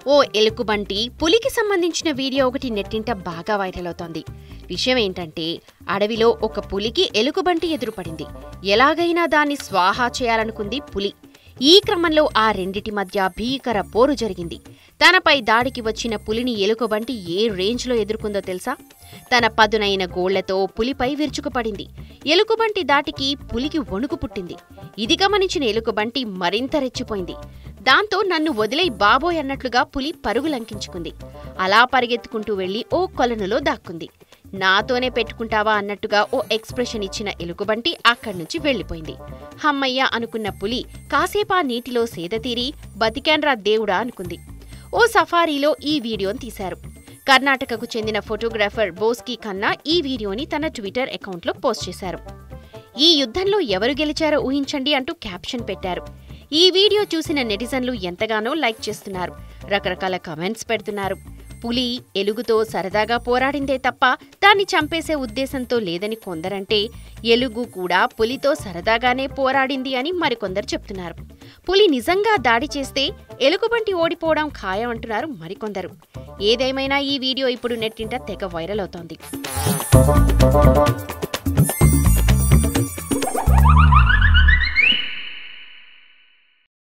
ఓ ఎలుగుబంటి పులికి సంబంధించిన వీడియో ఒకటి నెట్టింట బాగా వైరల్ అవుతోంది విషయం ఏంటంటే అడవిలో ఒక పులికి ఎలుగుబంటి ఎదురుపడింది ఎలాగైనా దాన్ని స్వాహా చేయాలనుకుంది పులి ఈ క్రమంలో ఆ రెండిటి మధ్య భీకర పోరు జరిగింది తనపై దాడికి వచ్చిన పులిని ఎలుగుబంటి ఏ రేంజ్లో ఎదుర్కొందో తెలుసా తన పదునైన గోళ్లతో పులిపై విరుచుకుపడింది ఎలుగుబంటి దాటికి పులికి వణుకు పుట్టింది ఇది గమనించిన ఎలుగుబంటి మరింత రెచ్చిపోయింది దాంతో నన్ను వదిలై బాబోయ్ అన్నట్లుగా పులి పరుగులంకించుకుంది అలా పరిగెత్తుకుంటూ వెళ్లి ఓ కొలనులో దాక్కుంది నాతోనే పెట్టుకుంటావా అన్నట్టుగా ఓ ఎక్స్ప్రెషన్ ఇచ్చిన ఎలుగుబంటి అక్కడి నుంచి వెళ్లిపోయింది హమ్మయ్య అనుకున్న పులి కాసేపా నీటిలో సేదతీరి బతికాన్రా దేవుడా అనుకుంది ఓ సఫారీలో ఈ వీడియోని తీశారు కర్ణాటకకు చెందిన ఫోటోగ్రాఫర్ బోస్కీ ఖన్నా ఈ వీడియోని తన ట్విట్టర్ అకౌంట్లో పోస్ట్ చేశారు ఈ యుద్ధంలో ఎవరు గెలిచారో ఊహించండి అంటూ క్యాప్షన్ పెట్టారు ఈ వీడియో చూసిన నెటిజన్లు ఎంతగానో లైక్ చేస్తున్నారు రకరకాల కమెంట్స్ పెడుతున్నారు పులి ఎలుగుతో సరదాగా పోరాడిందే తప్ప దాన్ని చంపేసే ఉద్దేశంతో లేదని కొందరంటే ఎలుగు కూడా పులితో సరదాగానే పోరాడింది అని మరికొందరు చెప్తున్నారు పులి నిజంగా దాడి చేస్తే ఎలుగుబంటి ఓడిపోవడం ఖాయం అంటున్నారు మరికొందరు ఏదేమైనా ఈ వీడియో ఇప్పుడు నెట్టింట తెగ వైరల్ అవుతోంది